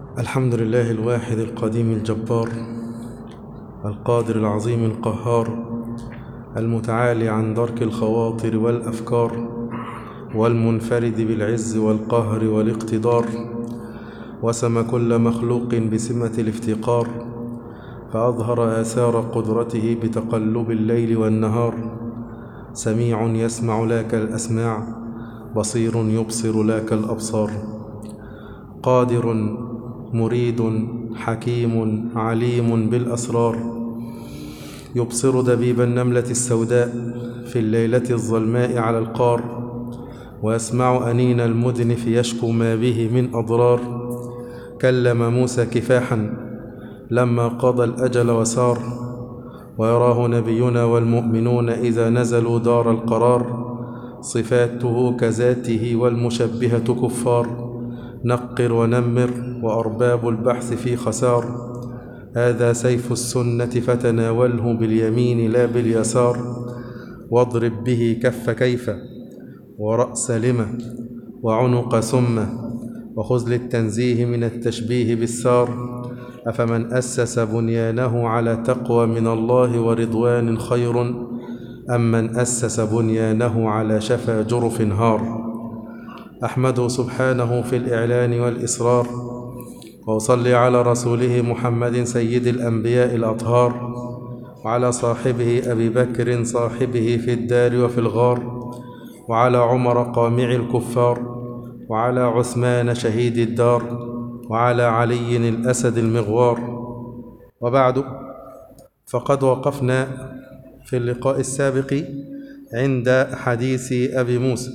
الحمد لله الواحد القديم الجبار القادر العظيم القهار المتعالي عن درك الخواطر والأفكار والمنفرد بالعز والقهر والاقتدار وسم كل مخلوق بسمة الافتقار فأظهر آثار قدرته بتقلب الليل والنهار سميع يسمع لك الأسماع بصير يبصر لك الأبصار قادر مريد حكيم عليم بالأسرار يبصر دبيب النملة السوداء في الليلة الظلماء على القار ويسمع أنين المدنف يشكو ما به من أضرار كلم موسى كفاحا لما قضى الأجل وسار ويراه نبينا والمؤمنون إذا نزلوا دار القرار صفاته كذاته والمشبهة كفار نقر ونمر وأرباب البحث في خسار هذا سيف السنة فتناوله باليمين لا باليسار واضرب به كف كيف ورأس لم وعنق ثم وخذ للتنزيه من التشبيه بالسار أفمن أسس بنيانه على تقوى من الله ورضوان خير أم من أسس بنيانه على شفا جرف هار أحمده سبحانه في الإعلان والإصرار وأصلي على رسوله محمد سيد الأنبياء الأطهار وعلى صاحبه أبي بكر صاحبه في الدار وفي الغار وعلى عمر قامع الكفار وعلى عثمان شهيد الدار وعلى علي الأسد المغوار وبعد فقد وقفنا في اللقاء السابق عند حديث أبي موسى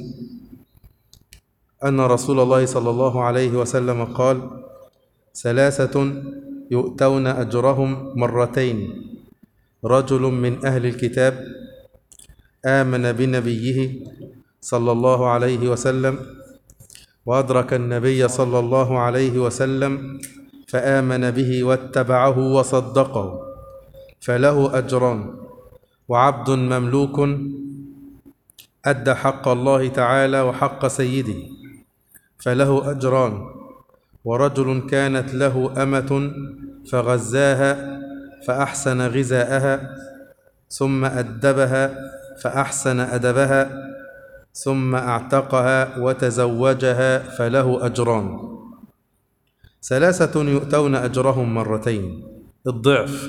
أن رسول الله صلى الله عليه وسلم قال ثلاثة يؤتون أجرهم مرتين رجل من أهل الكتاب آمن بنبيه صلى الله عليه وسلم وأدرك النبي صلى الله عليه وسلم فآمن به واتبعه وصدقه فله أجران وعبد مملوك أدى حق الله تعالى وحق سيده فله أجران ورجل كانت له أمة فغزاها فأحسن غذاءها ثم أدبها فأحسن أدبها ثم اعتقها وتزوجها فله أجران ثلاثة يؤتون أجرهم مرتين الضعف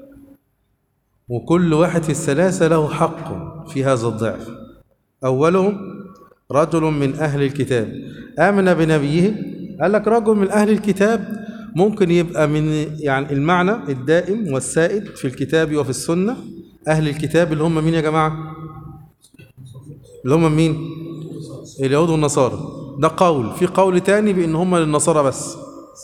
وكل واحد في الثلاثة له حق في هذا الضعف أولهم رجل من أهل الكتاب آمن بنبيه قال لك رجل من أهل الكتاب ممكن يبقى من يعني المعنى الدائم والسائد في الكتاب وفي السنة أهل الكتاب اللي هم مين يا جماعة اللي هم مين اليهود والنصارى ده قول في قول تاني بأن هم للنصارى بس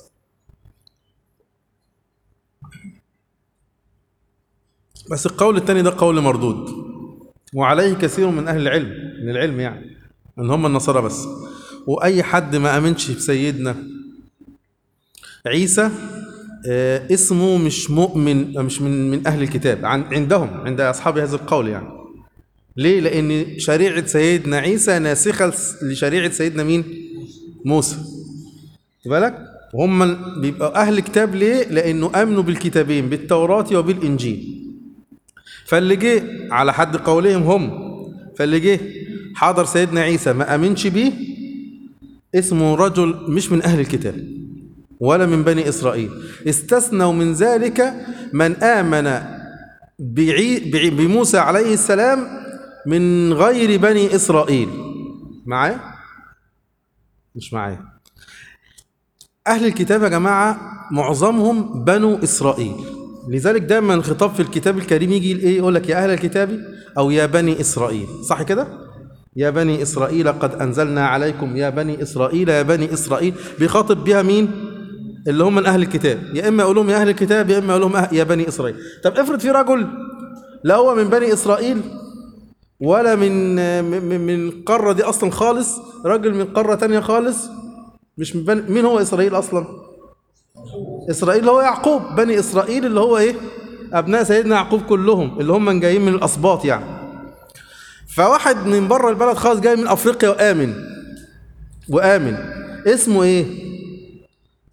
بس القول التاني ده قول مردود وعليه كثير من أهل العلم من العلم يعني ان هم النصارى بس واي حد ما امنش بسيدنا عيسى آه اسمه مش مؤمن مش من من اهل الكتاب عن عندهم عند اصحاب هذا القول يعني ليه لان شريعه سيدنا عيسى ناسخه لشريعه سيدنا مين موسى بالك هم بيبقوا اهل كتاب ليه لانه امنوا بالكتابين بالتوراه وبالانجيل فاللي جه على حد قولهم هم فاللي جه حضر سيدنا عيسى ما امنش بيه اسمه رجل مش من اهل الكتاب ولا من بني اسرائيل استثنوا من ذلك من امن بعي بموسى عليه السلام من غير بني اسرائيل معايا مش معايا اهل الكتاب يا جماعه معظمهم بنو اسرائيل لذلك دايما الخطاب في الكتاب الكريم يجي ايه يقول لك يا اهل الكتاب او يا بني اسرائيل صح كده يا بني إسرائيل قد أنزلنا عليكم يا بني إسرائيل يا بني إسرائيل بيخاطب بها مين اللي هم من أهل الكتاب يا إما يقول لهم يا أهل الكتاب يا إما يقول لهم يا بني إسرائيل طب افرض في رجل لا هو من بني إسرائيل ولا من من من القارة دي أصلا خالص راجل من قارة تانية خالص مش من بني مين هو إسرائيل أصلا إسرائيل هو يعقوب بني إسرائيل اللي هو إيه أبناء سيدنا يعقوب كلهم اللي هم جايين من الأسباط يعني فواحد من بره البلد خالص جاي من افريقيا وامن وامن اسمه ايه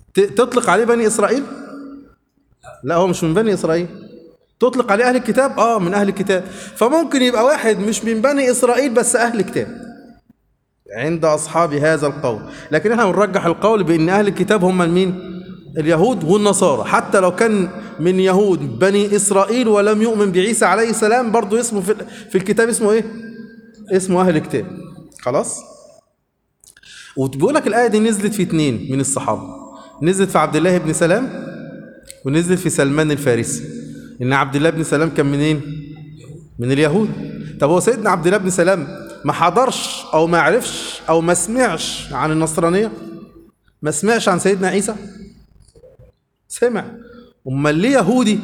ت- تطلق عليه بني إسرائيل لا هو مش من بني إسرائيل تطلق عليه أهل الكتاب آه من أهل الكتاب فممكن يبقى واحد مش من بني إسرائيل بس أهل كتاب عند أصحاب هذا القول لكن احنا بنرجح القول بأن أهل الكتاب هم مين اليهود والنصارى حتى لو كان من يهود بني إسرائيل ولم يؤمن بعيسى عليه السلام برضو اسمه في, في الكتاب اسمه إيه اسمه أهل الكتاب خلاص وبيقول لك الآية دي نزلت في اتنين من الصحابة نزلت في عبد الله بن سلام ونزلت في سلمان الفارسي إن عبد الله بن سلام كان منين من اليهود طب هو سيدنا عبد الله بن سلام ما حضرش او ما عرفش او ما سمعش عن النصرانيه ما سمعش عن سيدنا عيسى سمع امال ليه يهودي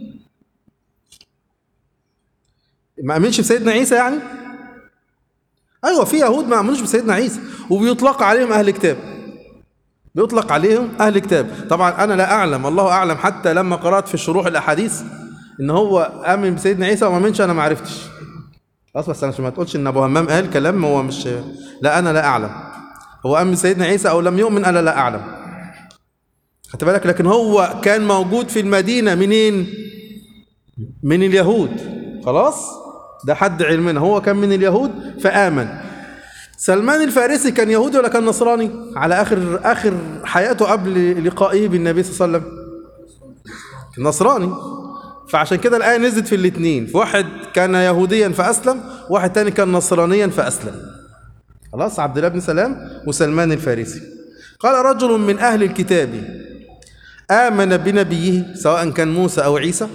ما امنش بسيدنا عيسى يعني ايوه في يهود ما امنوش بسيدنا عيسى وبيطلق عليهم اهل كتاب بيطلق عليهم اهل كتاب طبعا انا لا اعلم الله اعلم حتى لما قرات في شروح الاحاديث ان هو امن بسيدنا عيسى وما امنش انا ما عرفتش خلاص بس عشان ما تقولش ان ابو همام قال كلام هو مش لا انا لا اعلم هو امن سيدنا عيسى او لم يؤمن انا لا اعلم خدت بالك لكن هو كان موجود في المدينه منين من اليهود خلاص ده حد علمنا هو كان من اليهود فامن سلمان الفارسي كان يهودي ولا كان نصراني على اخر اخر حياته قبل لقائه بالنبي صلى الله عليه وسلم نصراني فعشان كده الآية نزلت في الاثنين في واحد كان يهوديا فأسلم واحد تاني كان نصرانيا فأسلم خلاص عبد الله بن سلام وسلمان الفارسي قال رجل من أهل الكتاب آمن بنبيه سواء كان موسى أو عيسى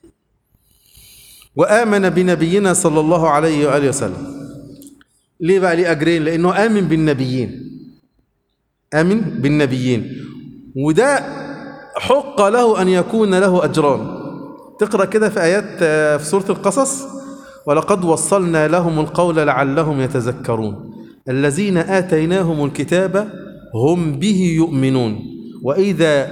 وآمن بنبينا صلى الله عليه وآله وسلم ليه بقى ليه أجرين لأنه آمن بالنبيين آمن بالنبيين وده حق له أن يكون له أجران تقرأ كده في آيات آه، في سورة القصص ولقد وصلنا لهم القول لعلهم يتذكرون الذين آتيناهم الكتاب هم به يؤمنون وإذا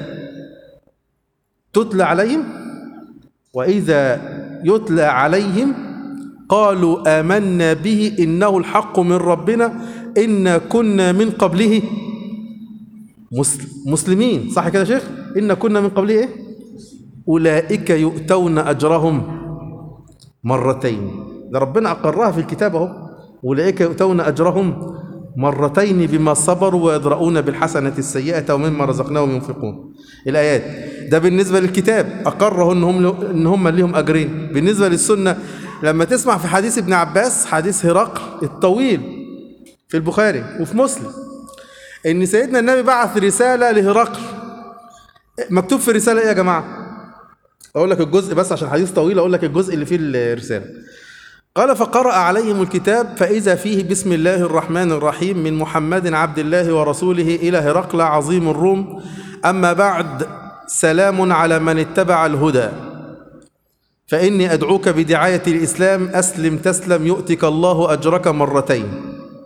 تتلى عليهم وإذا يتلى عليهم قالوا آمنا به إنه الحق من ربنا إنا كنا من قبله مسل- مسلمين صح كده يا شيخ إنا كنا من قبله إيه أولئك يؤتون أجرهم مرتين ده ربنا أقرها في الكتاب أهو أولئك يؤتون أجرهم مرتين بما صبروا ويدرؤون بالحسنة السيئة ومما رزقناهم ينفقون الآيات ده بالنسبة للكتاب أقره إن هم إن هم ليهم أجرين بالنسبة للسنة لما تسمع في حديث ابن عباس حديث هرقل الطويل في البخاري وفي مسلم إن سيدنا النبي بعث رسالة لهرقل مكتوب في الرسالة إيه يا جماعة؟ اقول لك الجزء بس عشان الحديث طويل اقول لك الجزء اللي فيه الرساله قال فقرأ عليهم الكتاب فإذا فيه بسم الله الرحمن الرحيم من محمد عبد الله ورسوله إلى هرقل عظيم الروم أما بعد سلام على من اتبع الهدى فإني أدعوك بدعاية الإسلام أسلم تسلم يؤتك الله أجرك مرتين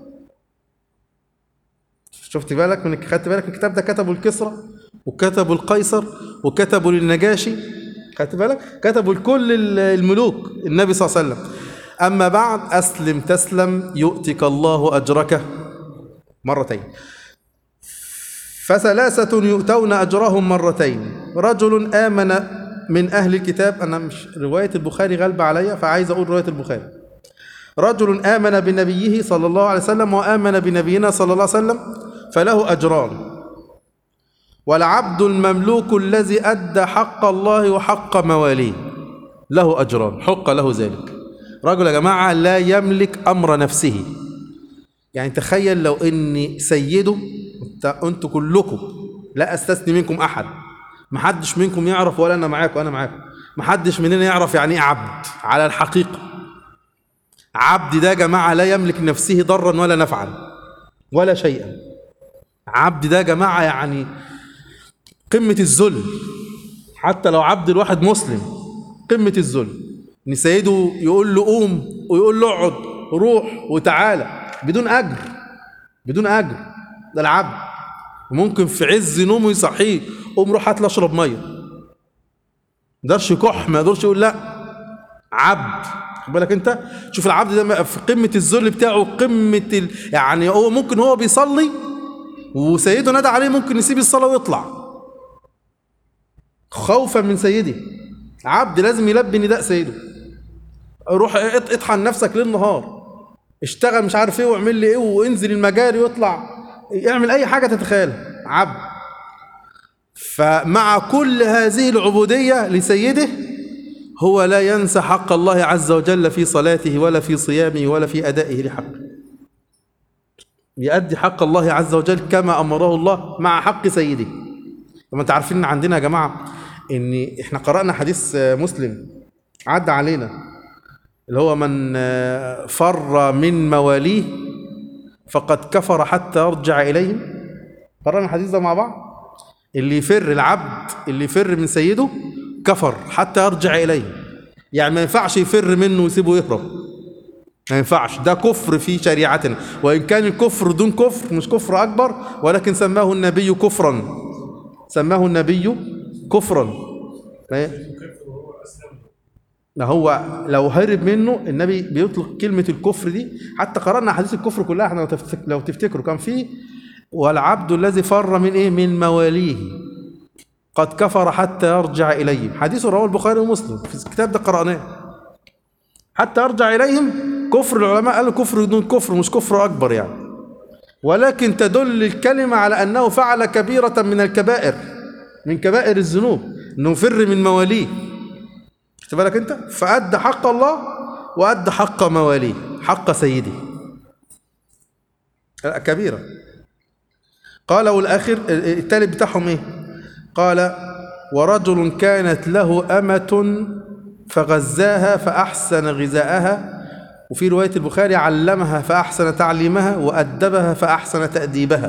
شفت بالك من خدت بالك من الكتاب ده كتبه الكسرى وكتبه القيصر وكتبه للنجاشي خدت بالك كتبوا لكل ال- الملوك النبي صلى الله عليه وسلم أما بعد أسلم تسلم يؤتك الله أجرك مرتين فثلاثة يؤتون أجرهم مرتين رجل آمن من أهل الكتاب أنا مش رواية البخاري غالبة عليا فعايز أقول رواية البخاري رجل آمن بنبيه صلى الله عليه وسلم وآمن بنبينا صلى الله عليه وسلم فله أجران والعبد المملوك الذي أدى حق الله وحق مواليه له أجران حق له ذلك رجل يا جماعة لا يملك أمر نفسه يعني تخيل لو إن سيده أنت- أنتوا كلكم لا أستثني منكم أحد محدش منكم يعرف ولا أنا معاكم أنا معاكم محدش مننا يعرف يعني إيه عبد على الحقيقة عبد ده يا جماعة لا يملك نفسه ضرا ولا نفعا ولا شيئا عبد ده يا جماعة يعني قمة الذل حتى لو عبد الواحد مسلم قمة الذل ان سيده يقول له قوم ويقول له اقعد روح وتعالى بدون اجر بدون اجر ده العبد وممكن في عز نومه يصحيه قوم روح هات لي اشرب ميه ما يقدرش يكح ما يقدرش يقول لا عبد خد بالك انت شوف العبد ده في قمه الذل بتاعه قمه ال... يعني هو ممكن هو بيصلي وسيده نادى عليه ممكن يسيب الصلاه ويطلع خوفا من سيده عبد لازم يلبي نداء سيده روح اط- اطحن نفسك ليل نهار اشتغل مش عارف ايه واعمل لي ايه وانزل المجاري واطلع اعمل اي حاجه تتخيلها عبد فمع كل هذه العبوديه لسيده هو لا ينسى حق الله عز وجل في صلاته ولا في صيامه ولا في ادائه لحقه يؤدي حق الله عز وجل كما امره الله مع حق سيده طب انت عارفين ان عندنا يا جماعه ان احنا قرانا حديث آه، مسلم عدى علينا اللي هو من آه، فر من مواليه فقد كفر حتى يرجع اليهم قرانا الحديث ده مع بعض اللي يفر العبد اللي يفر من سيده كفر حتى يرجع اليه يعني ما ينفعش يفر منه ويسيبه يهرب ما ينفعش ده كفر في شريعتنا وإن كان الكفر دون كفر مش كفر أكبر ولكن سماه النبي كفرا سماه النبي كفرا ما- ده هو لو هرب منه النبي بيطلق كلمة الكفر دي حتى قرأنا أحاديث الكفر كلها احنا لو تفتك- لو تفتكروا كان فيه والعبد الذي فر من ايه من مواليه قد كفر حتى يرجع إليهم حديث رواه البخاري ومسلم في الكتاب ده قرأناه حتى يرجع إليهم كفر العلماء قالوا كفر دون كفر مش كفر أكبر يعني ولكن تدل الكلمة على أنه فعل كبيرة من الكبائر من كبائر الذنوب أنه فر من مواليه خدت بالك أنت فأدى حق الله وأدى حق مواليه حق سيده لا، كبيرة قال والآخر التالي بتاعهم إيه قال ورجل كانت له أمة فغزاها فأحسن غذاءها وفي رواية البخاري علمها فأحسن تعليمها وأدبها فأحسن تأديبها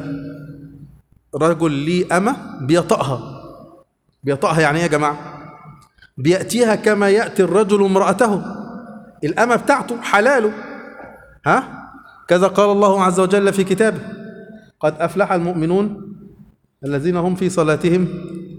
رجل لي أمة بيطأها بيطأها يعني إيه يا جماعة بيأتيها كما يأتي الرجل امرأته الأمة بتاعته حلاله ها كذا قال الله عز وجل في كتابه قد أفلح المؤمنون الذين هم في صلاتهم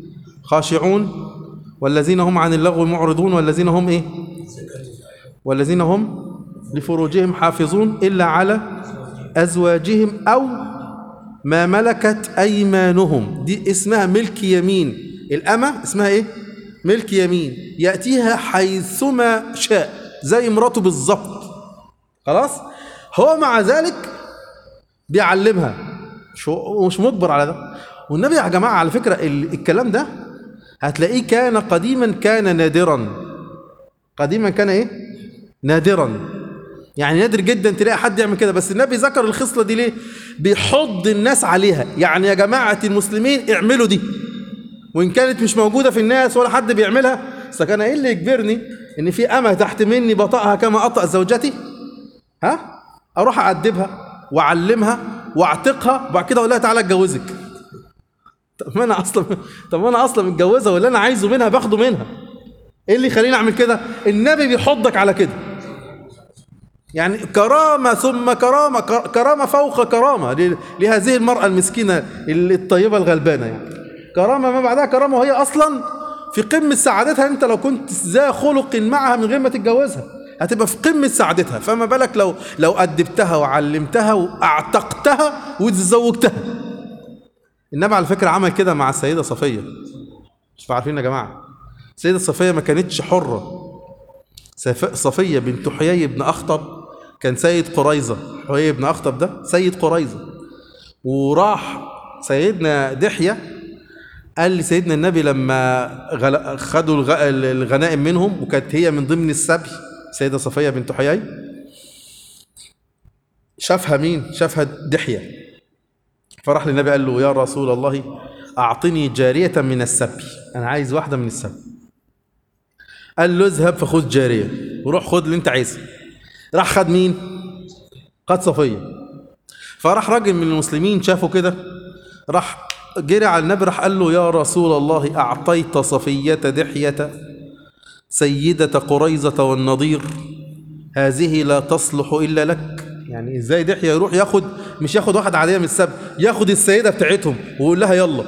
خاشعون والذين هم عن اللغو معرضون والذين هم ايه والذين هم لفروجهم حافظون إلا على أزواجهم أو ما ملكت أيمانهم دي اسمها ملك يمين الأمة اسمها إيه؟ ملك يمين يأتيها حيثما شاء زي مراته بالظبط خلاص هو مع ذلك بيعلمها مش مش مجبر على ده والنبي يا جماعة على فكرة ال- الكلام ده هتلاقيه كان قديما كان نادرا قديما كان ايه نادرا يعني نادر جدا تلاقي حد يعمل كده بس النبي ذكر الخصلة دي ليه بيحض الناس عليها يعني يا جماعة المسلمين اعملوا دي وإن كانت مش موجودة في الناس ولا حد بيعملها بس كان ايه اللي يجبرني ان في أمة تحت مني بطأها كما أطأ زوجتي ها أروح أعدبها وأعلمها وأعتقها وبعد كده أقول لها تعالى أتجوزك طب ما أنا أصلا طب ما أنا أصلا متجوزة واللي أنا عايزه منها باخده منها ايه اللي يخليني اعمل كده النبي بيحضك على كده يعني كرامة ثم كرامة كر- كرامة فوق كرامة ل- لهذه المرأة المسكينة ال- الطيبة الغلبانة يعني كرامة ما بعدها كرامة وهي أصلا في قمة سعادتها أنت لو كنت ذا خلق معها من غير ما تتجوزها هتبقى في قمة سعادتها فما بالك لو لو أدبتها وعلمتها وأعتقتها وتزوجتها النبي على فكرة عمل كده مع السيدة صفية مش عارفين يا جماعة السيدة صفية ما كانتش حرة سف- صفية بنت حيي بن أخطب كان سيد قريظة حيي بن أخطب ده سيد قريظة وراح سيدنا دحية قال لسيدنا النبي لما غل... خدوا الغ... الغنائم منهم وكانت هي من ضمن السبي سيدة صفية بنت حيي شافها مين؟ شافها دحية فراح للنبي قال له يا رسول الله أعطني جارية من السبي أنا عايز واحدة من السبي قال له اذهب فخذ جارية وروح خذ اللي انت عايزه راح خد مين خد صفية فراح راجل من المسلمين شافه كده راح جري على النبي راح قال له يا رسول الله أعطيت صفية دحية سيدة قريظة والنضير هذه لا تصلح إلا لك يعني ازاي دحية يروح ياخد مش ياخد واحد عادية من السبت ياخد السيدة بتاعتهم ويقول لها يلا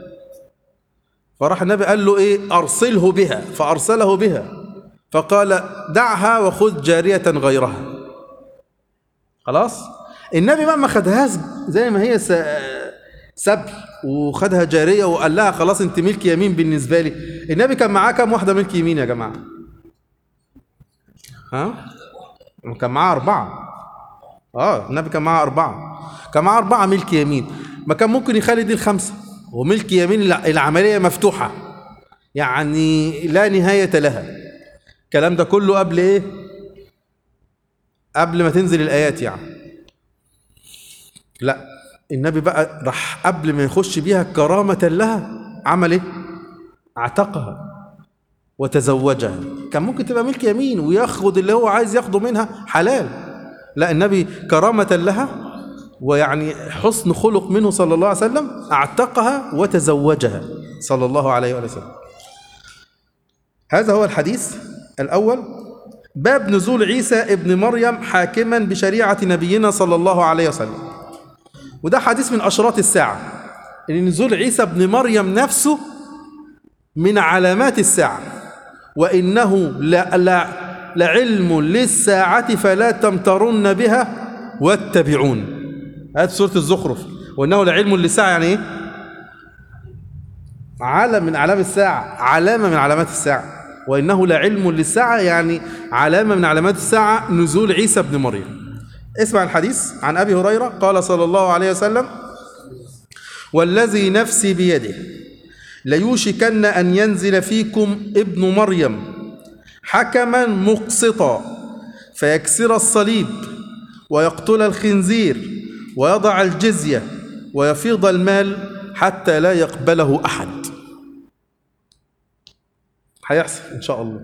فراح النبي قال له ايه ارسله بها فارسله بها فقال دعها وخذ جارية غيرها خلاص النبي بقى ما خدهاش زي ما هي س- سبي وخدها جارية وقال لها خلاص انت ملك يمين بالنسبة لي النبي كان معاه كام واحدة ملك يمين يا جماعة ها كان معاه أربعة اه النبي كان معاه أربعة كان معاه أربعة ملك يمين ما كان ممكن يخلي دي الخمسة وملك يمين الع- العملية مفتوحة يعني لا نهاية لها الكلام ده كله قبل ايه قبل ما تنزل الآيات يعني لا النبي بقى راح قبل ما يخش بيها كرامة لها عمل ايه اعتقها وتزوجها كان ممكن تبقى ملك يمين وياخد اللي هو عايز ياخده منها حلال لا النبي كرامة لها ويعني حسن خلق منه صلى الله عليه وسلم اعتقها وتزوجها صلى الله عليه وآله وسلم هذا هو الحديث الأول باب نزول عيسى ابن مريم حاكما بشريعة نبينا صلى الله عليه وسلم وده حديث من أشراط الساعة إن نزول عيسى ابن مريم نفسه من علامات الساعة وإنه لا لا لعلم للساعة فلا تمترن بها واتبعون هذه سورة الزخرف وإنه لعلم للساعة يعني إيه؟ علم من أعلام الساعة علامة من علامات الساعة وإنه لعلم للساعة يعني علامة من علامات الساعة نزول عيسى ابن مريم اسمع الحديث عن أبي هريرة قال صلى الله عليه وسلم والذي نفسي بيده ليوشكن أن ينزل فيكم ابن مريم حكما مقسطا فيكسر الصليب ويقتل الخنزير ويضع الجزية ويفيض المال حتى لا يقبله أحد هيحصل إن شاء الله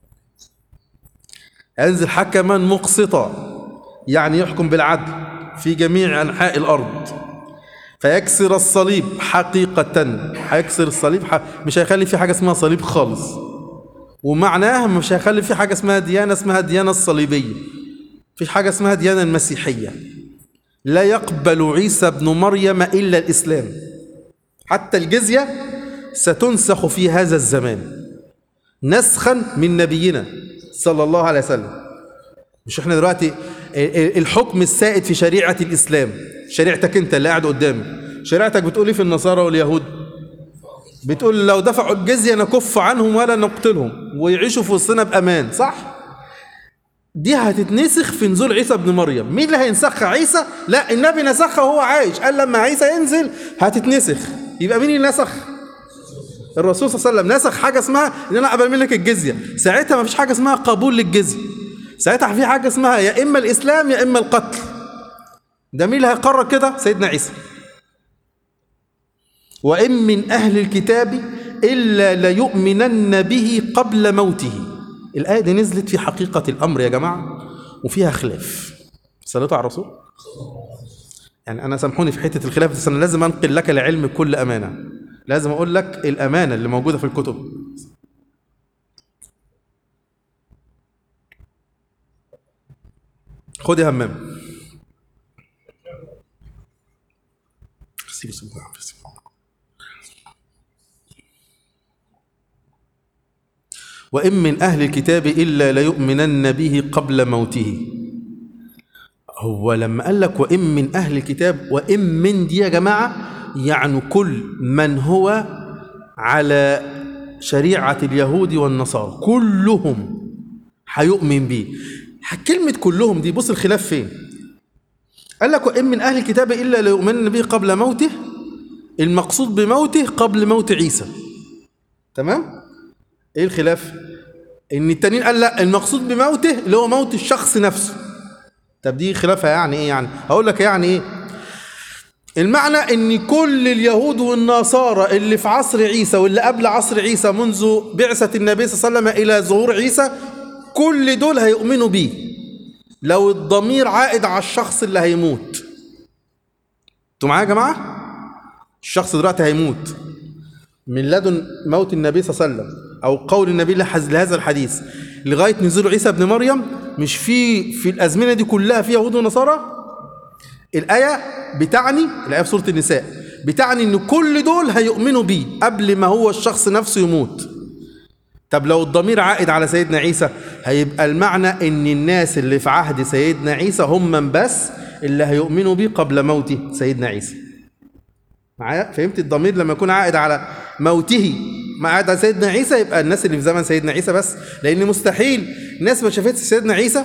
ينزل حكما مقسطا يعني يحكم بالعدل في جميع أنحاء الأرض فيكسر الصليب حقيقة هيكسر الصليب ح... مش هيخلي في حاجة اسمها صليب خالص ومعناها مش هيخلي في حاجة اسمها ديانة اسمها ديانة الصليبية مفيش حاجة اسمها ديانة المسيحية لا يقبل عيسى ابن مريم إلا الإسلام حتى الجزية ستنسخ في هذا الزمان نسخا من نبينا صلى الله عليه وسلم مش احنا دلوقتي الحكم السائد في شريعة الإسلام شريعتك انت اللي قاعد قدامي شريعتك بتقول ايه في النصارى واليهود بتقول لو دفعوا الجزية نكف عنهم ولا نقتلهم ويعيشوا في وسطنا بأمان صح دي هتتنسخ في نزول عيسى ابن مريم مين اللي هينسخها عيسى لا النبي نسخها وهو عايش قال لما عيسى ينزل هتتنسخ يبقى مين اللي نسخ الرسول صلى الله عليه وسلم نسخ حاجه اسمها ان انا اقبل منك الجزيه ساعتها ما فيش حاجه اسمها قبول للجزيه ساعتها في حاجه اسمها يا اما الاسلام يا اما القتل ده مين اللي هيقرر كده سيدنا عيسى وان من اهل الكتاب الا ليؤمنن به قبل موته الايه دي نزلت في حقيقه الامر يا جماعه وفيها خلاف صليتوا على الرسول يعني انا سامحوني في حته الخلاف بس انا لازم انقل لك العلم بكل امانه لازم اقول لك الامانه اللي موجوده في الكتب خد يا همام سيب سيب سيب. وإن من أهل الكتاب إلا ليؤمنن به قبل موته هو لما قال لك وإن من أهل الكتاب وإن من دي يا جماعة يعني كل من هو على شريعة اليهود والنصارى كلهم هيؤمن به كلمة كلهم دي بص الخلاف فين قال لك وإن من أهل الكتاب إلا ليؤمنن به قبل موته المقصود بموته قبل موت عيسى تمام ايه الخلاف ان التانيين قال لا المقصود بموته اللي هو موت الشخص نفسه طب دي خلافها يعني ايه يعني هقول لك يعني ايه المعنى ان كل اليهود والنصارى اللي في عصر عيسى واللي قبل عصر عيسى منذ بعثة النبي صلى الله عليه وسلم الى ظهور عيسى كل دول هيؤمنوا بيه لو الضمير عائد على الشخص اللي هيموت انتوا معايا يا جماعه الشخص دلوقتي هيموت من لدن موت النبي صلى الله عليه وسلم او قول النبي لهذا الحديث لغايه نزول عيسى ابن مريم مش في في الازمنه دي كلها في يهود ونصارى الايه بتعني الايه في سوره النساء بتعني ان كل دول هيؤمنوا بيه قبل ما هو الشخص نفسه يموت طب لو الضمير عائد على سيدنا عيسى هيبقى المعنى ان الناس اللي في عهد سيدنا عيسى هم من بس اللي هيؤمنوا بيه قبل موت سيدنا عيسى معايا فهمت الضمير لما يكون عائد على موته ما عدا سيدنا عيسى يبقى الناس اللي في زمن سيدنا عيسى بس لان مستحيل ناس ما شافتش سيدنا عيسى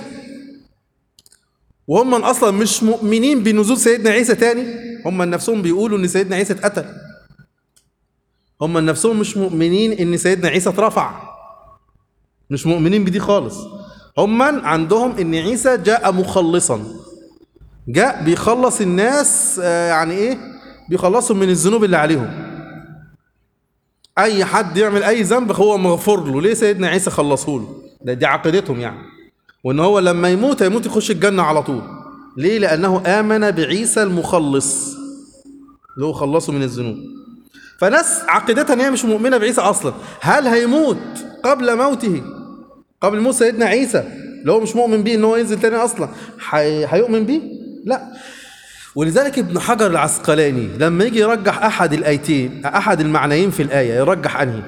وهم اصلا مش مؤمنين بنزول سيدنا عيسى تاني هم نفسهم بيقولوا ان سيدنا عيسى اتقتل هم نفسهم مش مؤمنين ان سيدنا عيسى اترفع مش مؤمنين بدي خالص هم عندهم ان عيسى جاء مخلصا جاء بيخلص الناس آه، يعني ايه بيخلصهم من الذنوب اللي عليهم اي حد يعمل اي ذنب هو مغفور له ليه سيدنا عيسى خلصه له ده دي عقيدتهم يعني وان هو لما يموت هيموت يخش الجنه على طول ليه لانه امن بعيسى المخلص اللي هو خلصه من الذنوب فناس عقيدتها ان هي مش مؤمنه بعيسى اصلا هل هيموت قبل موته قبل موت سيدنا عيسى اللي هو مش مؤمن بيه ان هو ينزل تاني اصلا هي- هيؤمن بيه لا ولذلك ابن حجر العسقلاني لما يجي يرجح احد الايتين احد المعنيين في الايه يرجح انهي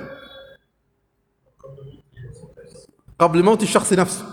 قبل موت الشخص نفسه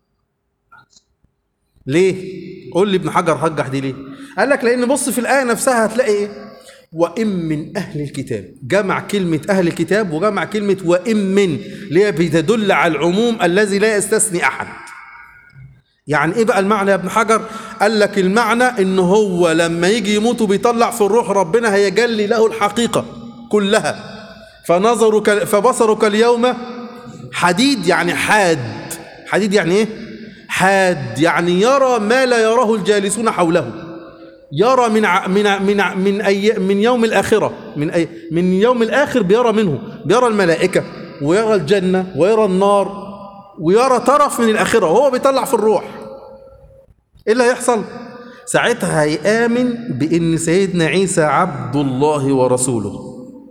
ليه قول لي ابن حجر رجح دي ليه قال لك لان بص في الايه نفسها هتلاقي ايه وان من اهل الكتاب جمع كلمه اهل الكتاب وجمع كلمه وان من اللي هي بتدل على العموم الذي لا يستثني احد يعني ايه بقى المعنى يا ابن حجر قال لك المعنى ان هو لما يجي يموت وبيطلع في الروح ربنا هيجلي له الحقيقه كلها فنظرك فبصرك اليوم حديد يعني حاد حديد يعني ايه حاد يعني يرى ما لا يراه الجالسون حوله يرى من ع... من ع... من ع... من أي... من يوم الاخره من أي... من يوم الاخر بيرى منه بيرى الملائكه ويرى الجنه ويرى النار ويرى طرف من الاخره وهو بيطلع في الروح ايه اللي هيحصل ساعتها هيامن بان سيدنا عيسى عبد الله ورسوله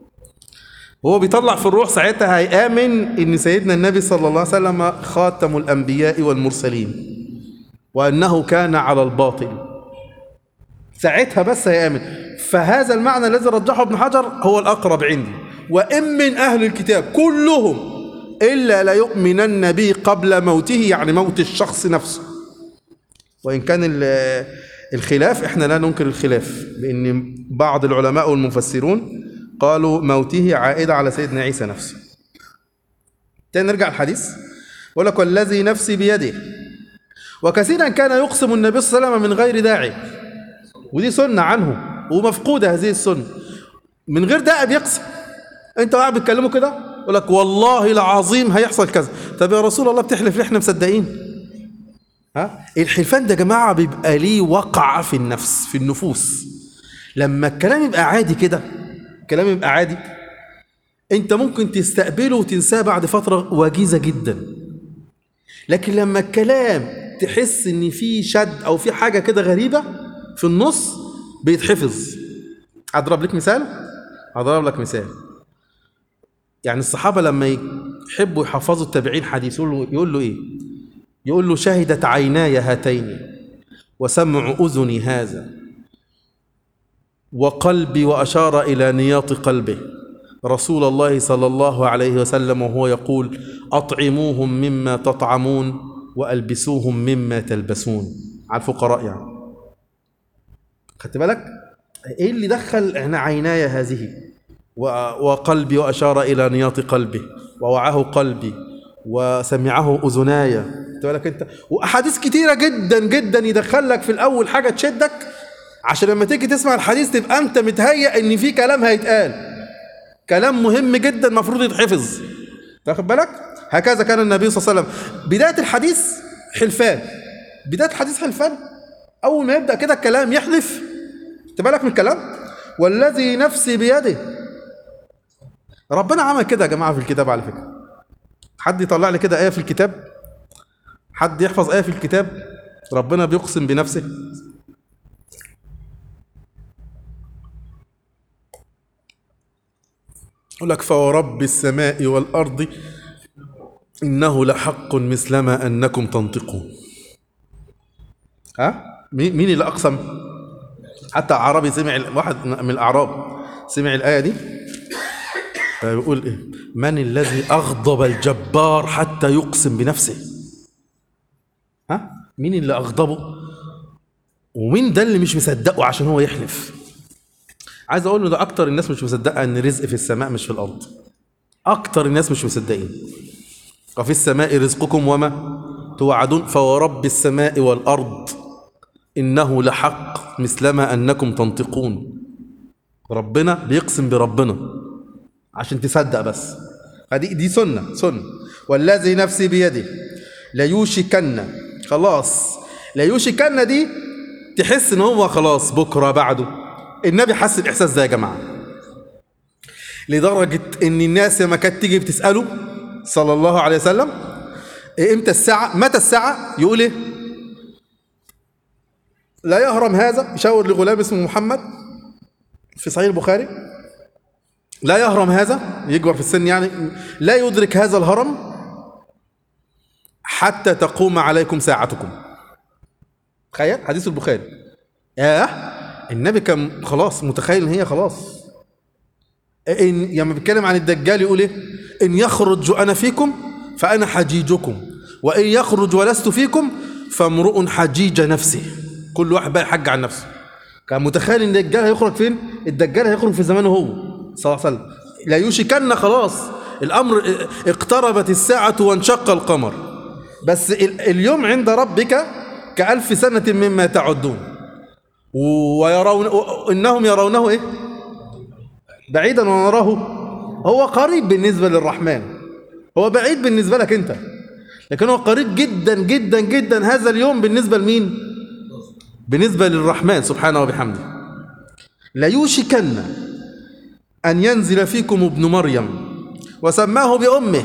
وهو بيطلع في الروح ساعتها هيامن ان سيدنا النبي صلى الله عليه وسلم خاتم الانبياء والمرسلين وانه كان على الباطل ساعتها بس هيامن فهذا المعنى الذي رجحه ابن حجر هو الاقرب عندي وان من اهل الكتاب كلهم الا ليؤمنن به قبل موته يعني موت الشخص نفسه وإن كان ال- الخلاف إحنا لا ننكر الخلاف لأن بعض العلماء والمفسرون قالوا موته عائدة على سيدنا عيسى نفسه تاني نرجع الحديث يقول لك والذي نفسي بيده وكثيرا كان يقسم النبي صلى الله عليه وسلم من غير داعي ودي سنة عنه ومفقودة هذه السنة من غير داعي بيقسم انت قاعد بتكلمه كده يقول لك والله العظيم هيحصل كذا طب يا رسول الله بتحلف ليه احنا مصدقين ها الحلفان ده يا جماعه بيبقى ليه وقع في النفس في النفوس لما الكلام يبقى عادي كده الكلام يبقى عادي انت ممكن تستقبله وتنساه بعد فتره وجيزه جدا لكن لما الكلام تحس ان في شد او في حاجه كده غريبه في النص بيتحفظ اضرب لك مثال اضرب لك مثال يعني الصحابه لما يحبوا يحفظوا التابعين حديث يقول له يقول له ايه يقول له شهدت عيناي هاتين وسمع اذني هذا وقلبي واشار الى نياط قلبه رسول الله صلى الله عليه وسلم وهو يقول اطعموهم مما تطعمون والبسوهم مما تلبسون على الفقراء يعني خدت بالك ايه اللي دخل احنا عيناي هذه و- وقلبي واشار الى نياط قلبه ووعاه قلبي وسمعه اذناي خدت بالك انت واحاديث كتيره جدا جدا يدخلك في الاول حاجه تشدك عشان لما تيجي تسمع الحديث تبقى انت متهيأ ان في كلام هيتقال كلام مهم جدا المفروض يتحفظ تاخد بالك هكذا كان النبي صلى الله عليه وسلم بدايه الحديث حلفان بدايه الحديث حلفان اول ما يبدا كده الكلام يحلف خدت بالك من الكلام والذي نفسي بيده ربنا عمل كده يا جماعه في الكتاب على فكره حد يطلع لي كده ايه في الكتاب حد يحفظ ايه في الكتاب ربنا بيقسم بنفسه يقول لك فورب السماء والارض انه لحق مثلما انكم تنطقون ها مين مين اللي اقسم حتى عربي سمع واحد من الاعراب سمع الايه دي فيقول ايه من الذي اغضب الجبار حتى يقسم بنفسه ها مين اللي اغضبه ومين ده اللي مش مصدقه عشان هو يحلف عايز اقول له ده اكتر الناس مش مصدقه ان رزق في السماء مش في الارض اكتر الناس مش مصدقين وفي السماء رزقكم وما توعدون فورب السماء والارض انه لحق مثلما انكم تنطقون ربنا بيقسم بربنا عشان تصدق بس فدي دي سنه سنه والذي نفسي بيده ليوشكن خلاص ليوشكن دي تحس ان هو خلاص بكره بعده النبي حس الاحساس ده يا جماعه لدرجه ان الناس لما كانت تيجي بتساله صلى الله عليه وسلم إيه امتى الساعه متى الساعه يقول ايه لا يهرم هذا يشاور لغلام اسمه محمد في صحيح البخاري لا يهرم هذا يكبر في السن يعني لا يدرك هذا الهرم حتى تقوم عليكم ساعتكم تخيل حديث البخاري ياه النبي كان خلاص متخيل ان هي خلاص ان لما بيتكلم عن الدجال يقول ايه ان يخرج انا فيكم فانا حجيجكم وان يخرج ولست فيكم فامرؤ حجيج نفسه كل واحد بقى يحج عن نفسه كان متخيل ان الدجال هيخرج فين الدجال هيخرج في زمانه هو صلى الله عليه وسلم لا يوشكن خلاص الامر اقتربت الساعه وانشق القمر بس ال- اليوم عند ربك كألف سنة مما تعدون ويرون إنهم يرونه إيه بعيدا ونراه هو قريب بالنسبة للرحمن هو بعيد بالنسبة لك أنت لكن هو قريب جدا جدا جدا هذا اليوم بالنسبة لمين بالنسبة للرحمن سبحانه وبحمده ليوشكن أن ينزل فيكم ابن مريم وسماه بأمه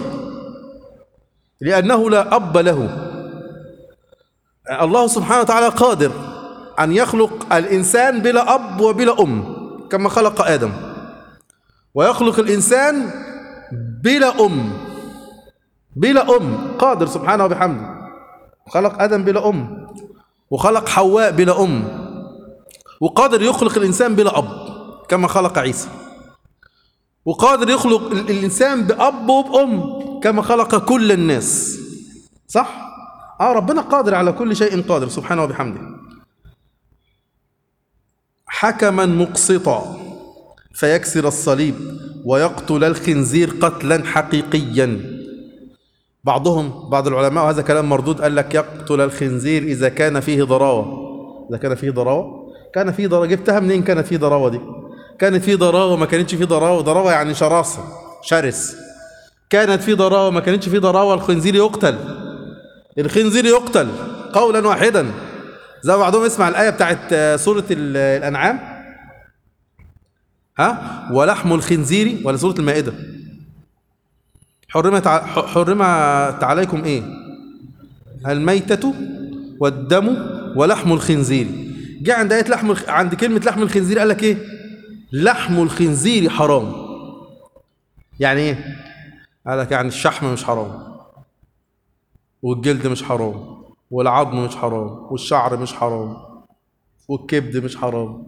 لأنه لا أب له الله سبحانه وتعالى قادر أن يخلق الإنسان بلا أب وبلا أم كما خلق آدم ويخلق الإنسان بلا أم بلا أم قادر سبحانه وبحمده خلق آدم بلا أم وخلق حواء بلا أم وقادر يخلق الإنسان بلا أب كما خلق عيسى وقادر يخلق ال- الإنسان بأب وبأم كما خلق كل الناس صح؟ آه ربنا قادر على كل شيء قادر سبحانه وبحمده حكما مقسطا فيكسر الصليب ويقتل الخنزير قتلا حقيقيا بعضهم بعض العلماء وهذا كلام مردود قال لك يقتل الخنزير إذا كان فيه ضراوة إذا كان فيه ضراوة كان فيه ضراوة جبتها منين كانت فيه ضراوة دي كانت فيه ضراوة ما كانتش فيه ضراوة ضراوة يعني شراسة شرس كانت فيه ضراوة ما كانتش فيه ضراوة الخنزير يقتل الخنزير يقتل قولا واحدا زي ما بعضهم يسمع الآية بتاعت آه، سورة ال- الأنعام ها ولحم الخنزير ولا سورة المائدة حرمت ع- ح- حرمت عليكم ايه الميتة والدم ولحم الخنزير جاء عند آية لحم الخ... عند كلمة لحم الخنزير قال لك ايه لحم الخنزير حرام يعني ايه قال لك يعني الشحم مش حرام والجلد مش حرام والعظم مش حرام والشعر مش حرام والكبد مش حرام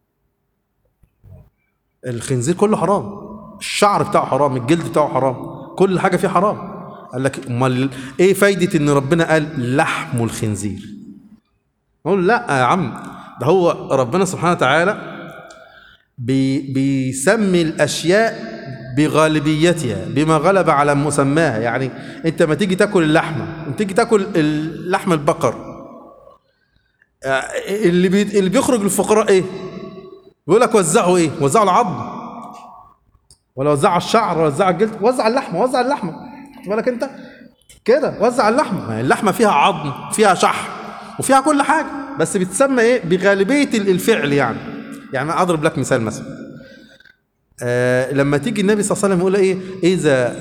الخنزير كله حرام الشعر بتاعه حرام الجلد بتاعه حرام كل حاجة فيه حرام قال لك امال ايه فايدة ان ربنا قال لحم الخنزير نقول لا يا عم ده هو ربنا سبحانه وتعالى بي بيسمي الاشياء بغالبيتها بما غلب على مسماها يعني انت ما تيجي تاكل اللحمه لما تيجي تاكل اللحم البقر آه، اللي بي اللي بيخرج للفقراء ايه بيقول لك وزعوا ايه وزعوا العظم ولا وزعوا الشعر ولا وزعوا الجلد وزع اللحمه وزع اللحمه خد بالك انت كده وزع اللحمه ما هي اللحمه فيها عظم فيها شحم وفيها كل حاجه بس بتسمى ايه بغالبيه الفعل يعني يعني أنا اضرب لك مثال مثلا آه لما تيجي النبي صلى الله عليه وسلم يقول ايه اذا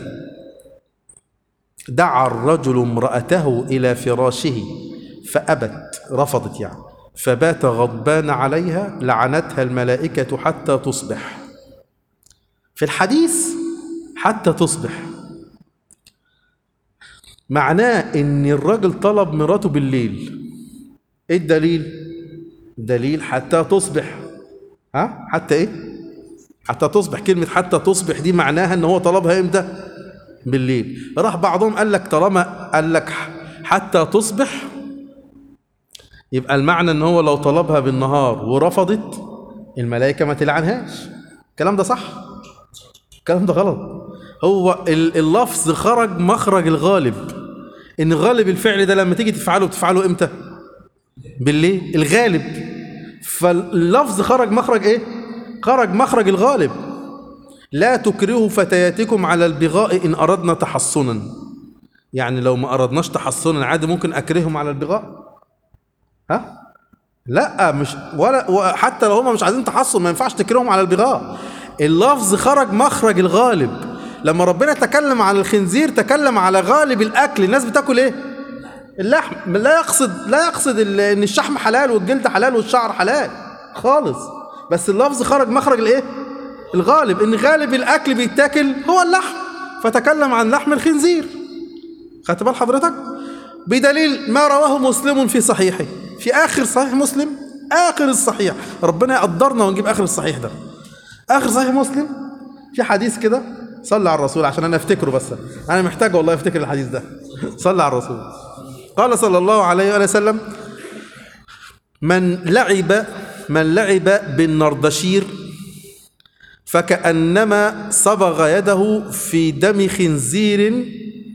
دعا الرجل امرأته إلى فراشه فأبت رفضت يعني فبات غضبان عليها لعنتها الملائكة حتى تصبح في الحديث حتى تصبح معناه ان الراجل طلب مراته بالليل ايه الدليل دليل حتى تصبح ها حتى ايه حتى تصبح كلمة حتى تصبح دي معناها ان هو طلبها امتى بالليل راح بعضهم قال لك طالما قال لك حتى تصبح يبقى المعنى ان هو لو طلبها بالنهار ورفضت الملائكة ما تلعنهاش الكلام ده صح الكلام ده غلط هو ال- اللفظ خرج مخرج الغالب ان غالب الفعل ده لما تيجي تفعله بتفعله امتى بالليل الغالب فاللفظ خرج مخرج ايه خرج مخرج الغالب لا تكرهوا فتياتكم على البغاء ان اردنا تحصنا يعني لو ما اردناش تحصنا عادي ممكن اكرههم على البغاء ها لا مش ولا وحتى لو هم مش عايزين تحصن ما ينفعش تكرههم على البغاء اللفظ خرج مخرج الغالب لما ربنا تكلم عن الخنزير تكلم على غالب الاكل الناس بتاكل ايه اللحم لا يقصد لا يقصد ال- ان الشحم حلال والجلد حلال والشعر حلال خالص بس اللفظ خرج مخرج الايه الغالب ان غالب الاكل بيتاكل هو اللحم فتكلم عن لحم الخنزير خدت بال حضرتك بدليل ما رواه مسلم في صحيحه في اخر صحيح مسلم اخر الصحيح ربنا يقدرنا ونجيب اخر الصحيح ده اخر صحيح مسلم في حديث كده صلى على الرسول عشان انا افتكره بس انا محتاج والله افتكر الحديث ده صلى على الرسول قال صلى الله عليه وآله وسلم من لعب من لعب بالنردشير فكأنما صبغ يده في دم خنزير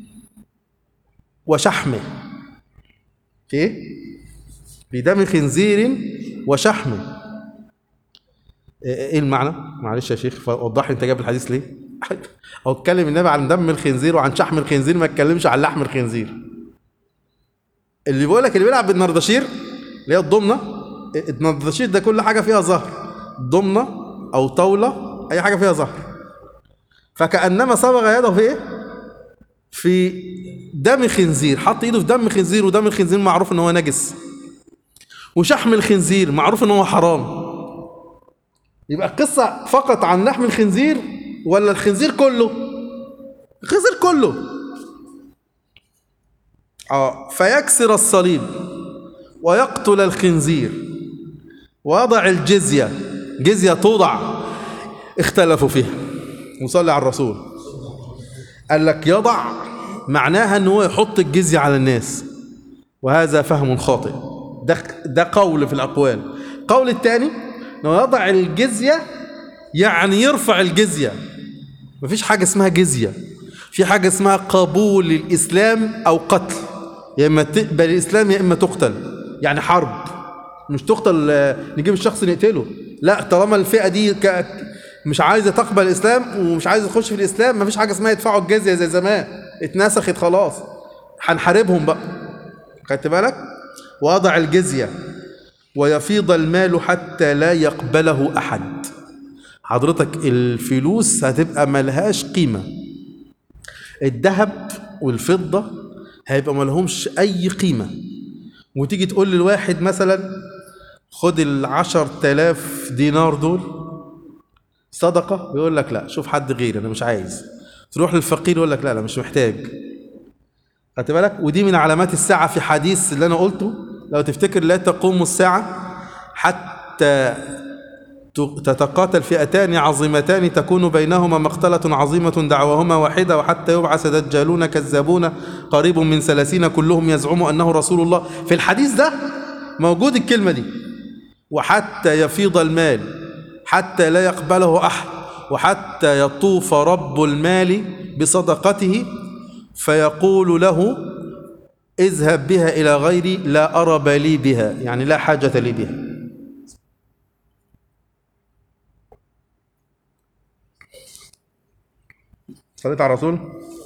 وشحمه في ايه في دم خنزير وشحمه ايه المعنى معلش يا شيخ وضح لي انت جايب الحديث ليه او اتكلم النبي عن دم الخنزير وعن شحم الخنزير ما اتكلمش عن لحم الخنزير اللي بيقول لك اللي بيلعب بالنردشير اللي هي الضمنه النردشير ده كل حاجه فيها زهر ضمنه او طاوله اي حاجه فيها زهر فكانما صبغ يده في ايه في دم خنزير حط ايده في دم خنزير ودم الخنزير معروف ان هو نجس وشحم الخنزير معروف ان هو حرام يبقى القصة فقط عن لحم الخنزير ولا الخنزير كله الخنزير كله اه فيكسر الصليب ويقتل الخنزير ويضع الجزية جزية توضع اختلفوا فيها وصلي على الرسول قال لك يضع معناها ان هو يحط الجزية على الناس وهذا فهم خاطئ ده ده قول في الاقوال القول الثاني انه يضع الجزية يعني يرفع الجزية مفيش حاجة اسمها جزية في حاجة اسمها قبول الإسلام أو قتل يا إما تقبل الإسلام يا إما تقتل يعني حرب مش تقتل آه، نجيب الشخص نقتله لا طالما الفئة دي ك... مش عايزة تقبل الإسلام ومش عايزة تخش في الإسلام مفيش حاجة اسمها يدفعوا الجزية زي زمان اتنسخت خلاص هنحاربهم بقى خدت بالك وضع الجزية ويفيض المال حتى لا يقبله أحد حضرتك الفلوس هتبقى ملهاش قيمة الذهب والفضة هيبقى ملهمش أي قيمة وتيجي تقول للواحد مثلا خد العشر تلاف دينار دول صدقة يقول لك لا شوف حد غيري أنا مش عايز تروح للفقير يقول لك لا لا مش محتاج خدت بالك ودي من علامات الساعة في حديث اللي أنا قلته لو تفتكر لا تقوم الساعة حتى ت- تتقاتل فئتان عظيمتان تكون بينهما مقتلة عظيمة دعواهما واحدة وحتى يبعث دجالون كذابون قريب من ثلاثين كلهم يزعم أنه رسول الله في الحديث ده موجود الكلمة دي وحتى يفيض المال حتى لا يقبله أحد وحتى يطوف رب المال بصدقته فيقول له اذهب بها إلى غيري لا أرب لي بها يعني لا حاجة لي بها صليت على الرسول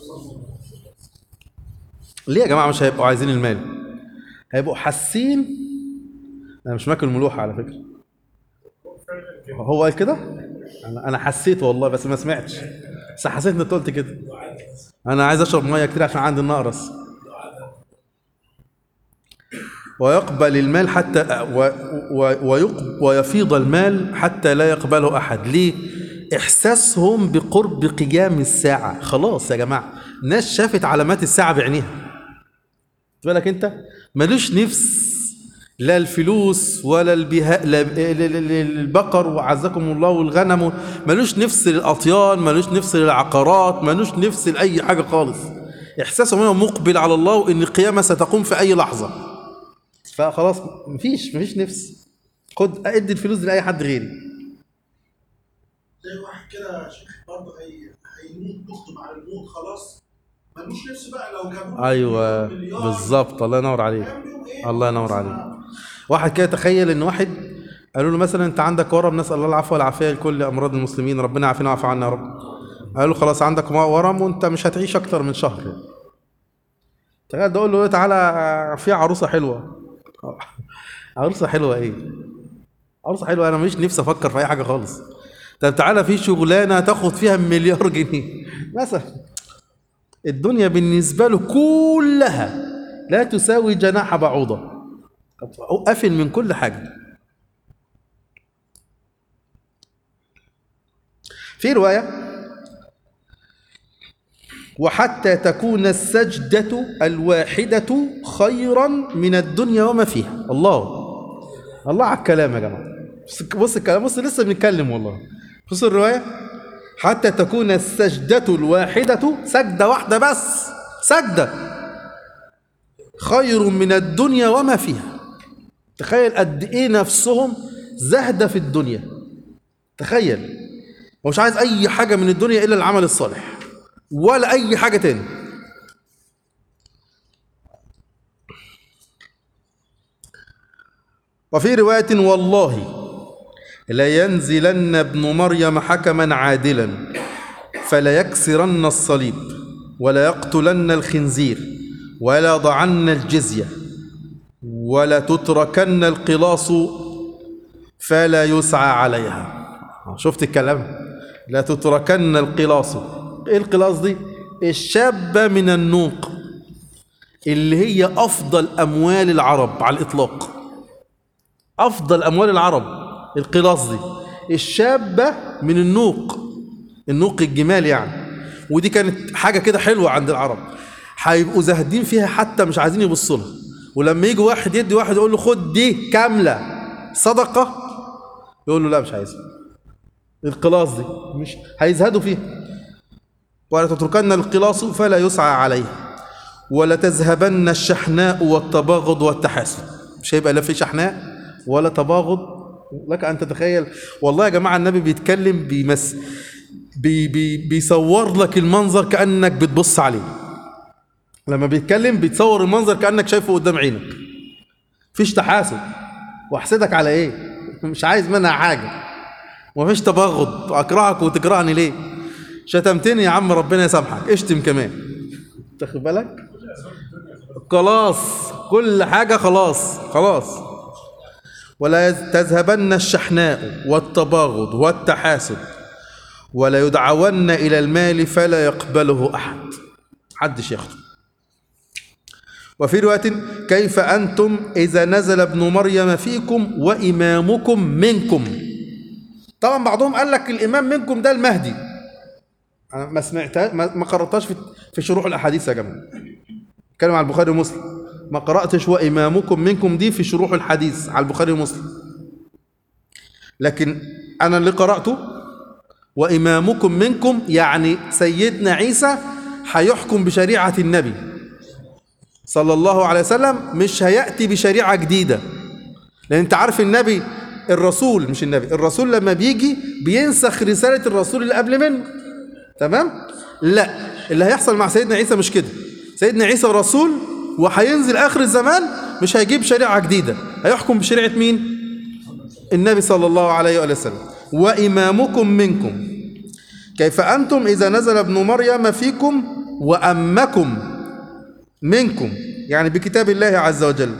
ليه يا جماعة مش هيبقوا عايزين المال هيبقوا حاسين أنا مش ماكل ملوحة على فكرة هو قال كده أنا أنا حسيت والله بس ما سمعتش بس حسيت إنك قلت كده أنا عايز أشرب مية كتير عشان عندي النقرس ويقبل المال حتى و و ويق- ويفيض المال حتى لا يقبله أحد ليه؟ إحساسهم بقرب قيام الساعة خلاص يا جماعة ناس شافت علامات الساعة بعينيها خد بالك أنت ملوش نفس لا الفلوس ولا البهاء لا ال- ال- ال- البقر وعزكم الله والغنم ملوش نفس للأطيان ملوش نفس للعقارات ملوش نفس لأي حاجة خالص إحساسهم هو مقبل على الله وإن القيامة ستقوم في أي لحظة فخلاص مفيش مفيش نفس خد ادي الفلوس دي لاي حد غيري زي واحد كده يا شيخ برضه هي الموت نخطب على الموت خلاص ملوش نفس بقى لو جابوا ايوه مليار بالظبط الله ينور عليك هيعمل بيهم ايه؟ الله ينور عليك واحد كده تخيل ان واحد قالوا له مثلا انت عندك ورم نسال الله العفو والعافيه لكل امراض المسلمين ربنا يعافينا ويعفو عنا يا رب قال له خلاص عندك ورم وانت مش هتعيش اكتر من شهر تخيل ده اقول له إيه، تعالى في عروسه حلوه عروسه حلوه ايه عروسه حلوه انا مش نفسي افكر في اي حاجه خالص طب تعالى في شغلانه تاخد فيها مليار جنيه مثلا الدنيا بالنسبه له كلها لا تساوي جناح بعوضه قافل من كل حاجه في روايه وحتى تكون السجدة الواحدة خيرا من الدنيا وما فيها الله الله على الكلام يا جماعة بص- بص الكلام بص لسه بنتكلم والله بص الرواية حتى تكون السجدة الواحدة سجدة واحدة بس سجدة خير من الدنيا وما فيها تخيل قد ايه نفسهم زهدة في الدنيا تخيل هو مش عايز اي حاجة من الدنيا الا العمل الصالح ولا اي حاجة تاني وفي رواية والله لينزلن ابن مريم حكما عادلا فلا يكسرن الصليب ولا يقتلن الخنزير ولا ضعن الجزية ولا تتركن القلاص فلا يسعى عليها شفت الكلام لا تتركن القلاص ايه القلاص دي الشابة من النوق اللي هي أفضل أموال العرب على الإطلاق أفضل أموال العرب القلاص دي الشابة من النوق النوق الجمال يعني ودي كانت حاجة كده حلوة عند العرب هيبقوا زاهدين فيها حتى مش عايزين يبصوا لها ولما يجي واحد يدي واحد يقول له خد دي كاملة صدقة يقول له لا مش عايزها القلاص دي مش هيزهدوا فيها ولا تتركن القلاص فلا يسعى عليه ولا تذهبن الشحناء والتباغض والتحاسد مش هيبقى لا في شحناء ولا تباغض لك ان تتخيل والله يا جماعه النبي بيتكلم بيمس بي بي بيصور لك المنظر كانك بتبص عليه لما بيتكلم بيتصور المنظر كانك شايفه قدام عينك فيش تحاسد واحسدك على ايه مش عايز منها حاجه ومفيش تباغض واكرهك وتكرهني ليه شتمتني يا عم ربنا يسامحك اشتم كمان تاخد بالك خلاص كل حاجة خلاص خلاص ولا يز- تذهبن الشحناء والتباغض والتحاسد ولا يدعون إلى المال فلا يقبله أحد حدش ياخده وفي رواية كيف أنتم إذا نزل ابن مريم فيكم وإمامكم منكم طبعا بعضهم قال لك الإمام منكم ده المهدي أنا ما سمعتها ما ما قرأتهاش في في شروح الأحاديث يا جماعة كلام على البخاري ومسلم ما قرأتش وإمامكم منكم دي في شروح الحديث على البخاري ومسلم لكن أنا اللي قرأته وإمامكم منكم يعني سيدنا عيسى هيحكم بشريعة النبي صلى الله عليه وسلم مش هيأتي بشريعة جديدة لأن أنت عارف النبي الرسول مش النبي الرسول لما بيجي بينسخ رسالة الرسول اللي قبل منه تمام لا اللي هيحصل مع سيدنا عيسى مش كده سيدنا عيسى رسول وهينزل آخر الزمان مش هيجيب شريعة جديدة هيحكم بشريعة مين النبي صلى الله عليه وآله وسلم وإمامكم منكم كيف أنتم إذا نزل ابن مريم فيكم وأمكم منكم يعني بكتاب الله عز وجل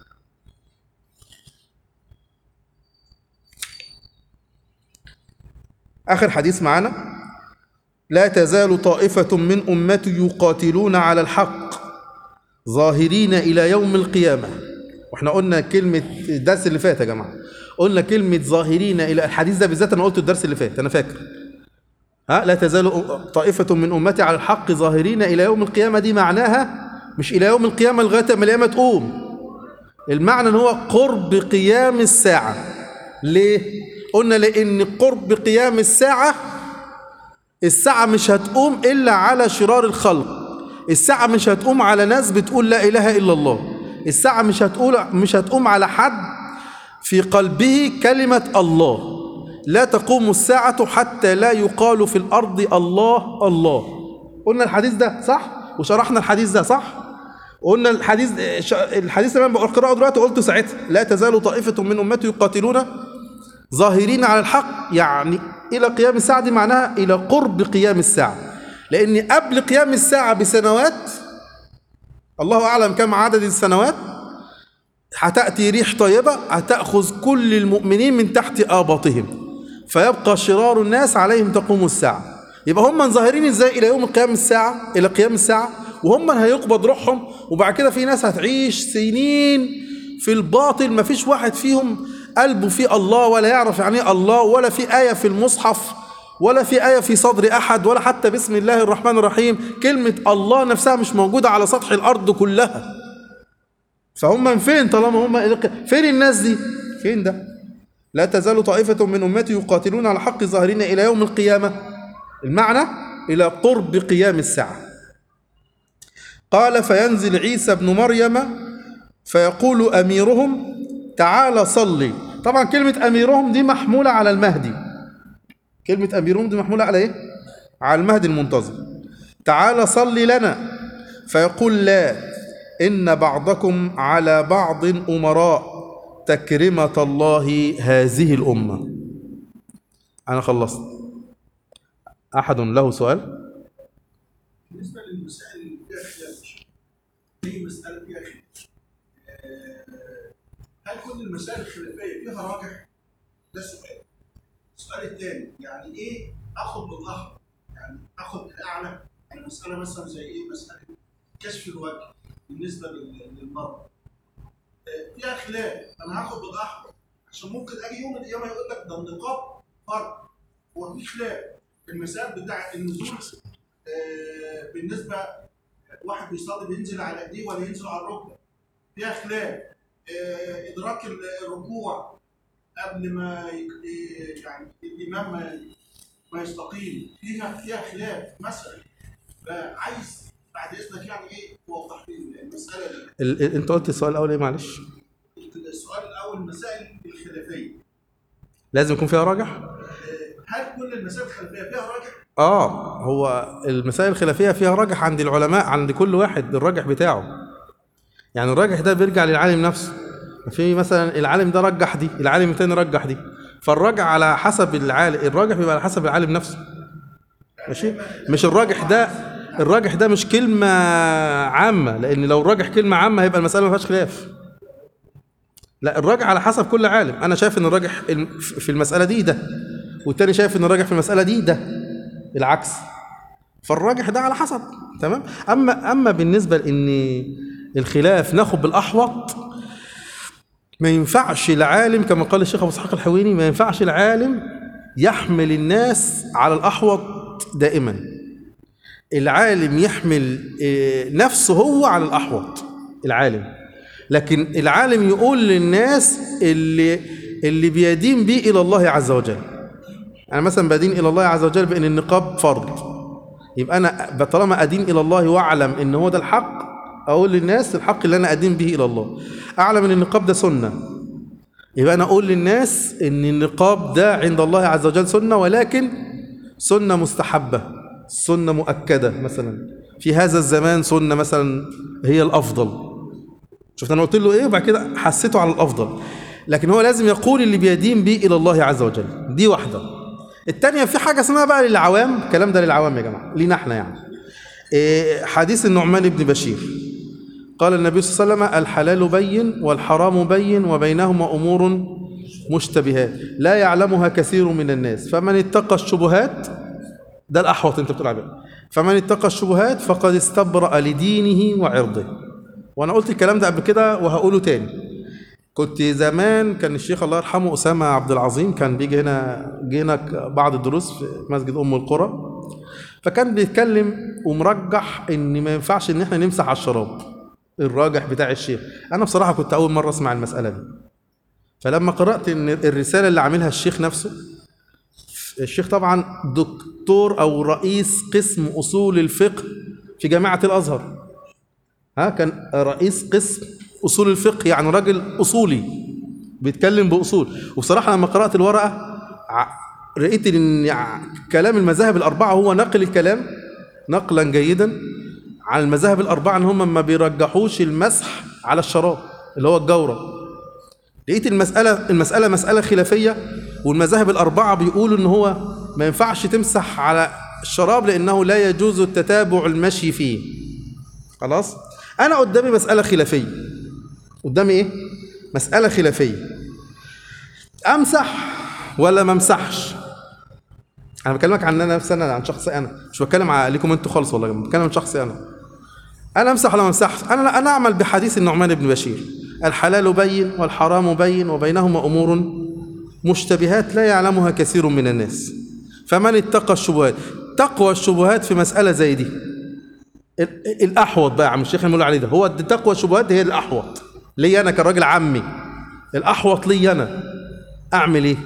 آخر حديث معنا لا تزال طائفة من أمتي يقاتلون على الحق ظاهرين إلى يوم القيامة واحنا قلنا كلمة الدرس اللي فات يا جماعة قلنا كلمة ظاهرين إلى الحديث ده بالذات أنا قلته الدرس اللي فات أنا فاكر ها لا تزال طائفة من أمتي على الحق ظاهرين إلى يوم القيامة دي معناها مش إلى يوم القيامة لغاية ما القيامة تقوم المعنى ان هو قرب قيام الساعة ليه؟ قلنا لأن قرب قيام الساعة الساعة مش هتقوم إلا على شرار الخلق الساعة مش هتقوم على ناس بتقول لا إله إلا الله الساعة مش هتقول مش هتقوم على حد في قلبه كلمة الله لا تقوم الساعة حتى لا يقال في الأرض الله الله قلنا الحديث ده صح وشرحنا الحديث ده صح قلنا الحديث الحديث اللي انا بقراه دلوقتي قلته ساعتها لا تزال طائفة من أمتي يقاتلون ظاهرين على الحق يعني إلى قيام الساعة دي معناها إلى قرب قيام الساعة لأن قبل قيام الساعة بسنوات الله أعلم كم عدد السنوات هتأتي ريح طيبة هتأخذ كل المؤمنين من تحت آباطهم فيبقى شرار الناس عليهم تقوم الساعة يبقى هم ظاهرين ازاي إلى يوم قيام الساعة إلى قيام الساعة وهم من هيقبض روحهم وبعد كده في ناس هتعيش سنين في الباطل ما فيش واحد فيهم قلبه في الله ولا يعرف يعني ايه الله ولا في آية في المصحف ولا في آية في صدر أحد ولا حتى بسم الله الرحمن الرحيم كلمة الله نفسها مش موجودة على سطح الأرض كلها فهم من فين طالما هم فين الناس دي فين ده لا تزال طائفة من أمتي يقاتلون على حق ظاهرين إلى يوم القيامة المعنى إلى قرب قيام الساعة قال فينزل عيسى بن مريم فيقول أميرهم تعال صلي طبعا كلمة أميرهم دي محمولة على المهدي كلمة أميرهم دي محمولة على إيه؟ على المهدي المنتظر تعال صلي لنا فيقول لا إن بعضكم على بعض أمراء تكرمة الله هذه الأمة أنا خلصت أحد له سؤال؟ بالنسبه للمسائل اللي فيها خلاف هي مساله فيها خلاف آه، هل كل المسائل الخلافيه فيها راجح؟ ده سؤال. السؤال الثاني يعني ايه اخذ بالاحرى؟ يعني اخذ بالاعلى يعني مساله مثلا زي ايه؟ مساله كشف الوجه بالنسبه لل- للمرأة. آه، فيها خلاف انا هاخد بالاحرى عشان ممكن اجي يوم القيامه يقول لك ده النقاب فرض هو في خلاف المثال بتاع النزول آه، بالنسبه واحد بيصلي بينزل على ايديه ولا ينزل على الركبه فيها خلاف آه، ادراك ال- الركوع قبل ما يك- إيه، يعني الامام ما ما يستقيم فيها فيها خلاف مثلا فعايز بعد اذنك يعني ايه توضح لي المساله دي ال- ال- أنت قلت السؤال الأول إيه معلش؟ السؤال الاول المسائل الخلافيه لازم يكون فيها راجح؟ آه، هل كل المسائل الخلافيه فيها راجح؟ آه هو المسائل الخلافية فيها راجح عند العلماء عند كل واحد الراجح بتاعه يعني الراجح ده بيرجع للعالم نفسه في مثلا العالم ده رجح دي العالم التاني رجح دي فالراجح على حسب العالم الراجح بيبقى على حسب العالم نفسه ماشي مش الراجح ده الراجح ده مش كلمة عامة لأن لو الراجح كلمة عامة هيبقى المسألة ما فيهاش خلاف لا الراجح على حسب كل عالم أنا شايف إن الراجح الم- في المسألة دي ده والتاني شايف إن الراجح في المسألة دي ده العكس فالراجح ده على حسب تمام اما اما بالنسبه لان الخلاف ناخد بالاحوط ما ينفعش العالم كما قال الشيخ ابو اسحاق الحويني ما ينفعش العالم يحمل الناس على الاحوط دائما العالم يحمل آه، نفسه هو على الاحوط العالم لكن العالم يقول للناس اللي اللي بيدين بيه الى الله عز وجل انا مثلا بدين الى الله عز وجل بان النقاب فرض يبقى انا طالما ادين الى الله واعلم ان هو ده الحق اقول للناس الحق اللي انا ادين به الى الله اعلم ان النقاب ده سنه يبقى انا اقول للناس ان النقاب ده عند الله عز وجل سنه ولكن سنه مستحبه سنه مؤكده مثلا في هذا الزمان سنه مثلا هي الافضل شفت انا قلت له ايه وبعد كده حسيته على الافضل لكن هو لازم يقول اللي بيدين بيه الى الله عز وجل دي واحده التانية في حاجة اسمها بقى للعوام الكلام ده للعوام يا جماعة لينا احنا يعني إيه، حديث النعمان بن بشير قال النبي صلى الله عليه وسلم الحلال بين والحرام بين وبينهما أمور مشتبهات لا يعلمها كثير من الناس فمن اتقى الشبهات ده الأحوط انت بتقول عليه فمن اتقى الشبهات فقد استبرأ لدينه وعرضه وانا قلت الكلام ده قبل كده وهقوله تاني كنت زمان كان الشيخ الله يرحمه أسامة عبد العظيم كان بيجي هنا جينا بعض الدروس في مسجد أم القرى فكان بيتكلم ومرجح ان ما ينفعش ان احنا نمسح على الشراب الراجح بتاع الشيخ انا بصراحه كنت اول مره اسمع المساله دي فلما قرات ان الرساله اللي عاملها الشيخ نفسه الشيخ طبعا دكتور او رئيس قسم اصول الفقه في جامعه الازهر ها كان رئيس قسم اصول الفقه يعني راجل اصولي بيتكلم باصول وبصراحه لما قرات الورقه ع- لقيت ان ع- كلام المذاهب الاربعه هو نقل الكلام نقلا جيدا عن المذاهب الاربعه ان هم ما بيرجحوش المسح على الشراب اللي هو الجوره لقيت المساله المساله مساله خلافيه والمذاهب الاربعه بيقولوا ان هو ما ينفعش تمسح على الشراب لانه لا يجوز التتابع المشي فيه خلاص انا قدامي مساله خلافيه قدامي ايه مساله خلافيه امسح ولا ما امسحش انا بكلمك عن انا نفسي انا عن شخصي انا مش بتكلم عليكم انتوا خالص والله بتكلم عن شخصي انا انا امسح ولا ما امسحش انا لا انا اعمل بحديث النعمان بن بشير الحلال بين والحرام بين وبينهما امور مشتبهات لا يعلمها كثير من الناس فمن اتقى الشبهات تقوى الشبهات في مساله زي دي ال- الاحوط بقى يا عم الشيخ اللي بنقول عليه ده هو دي تقوى الشبهات هي الاحوط لي انا كراجل عمي الاحوط لي انا اعمل ايه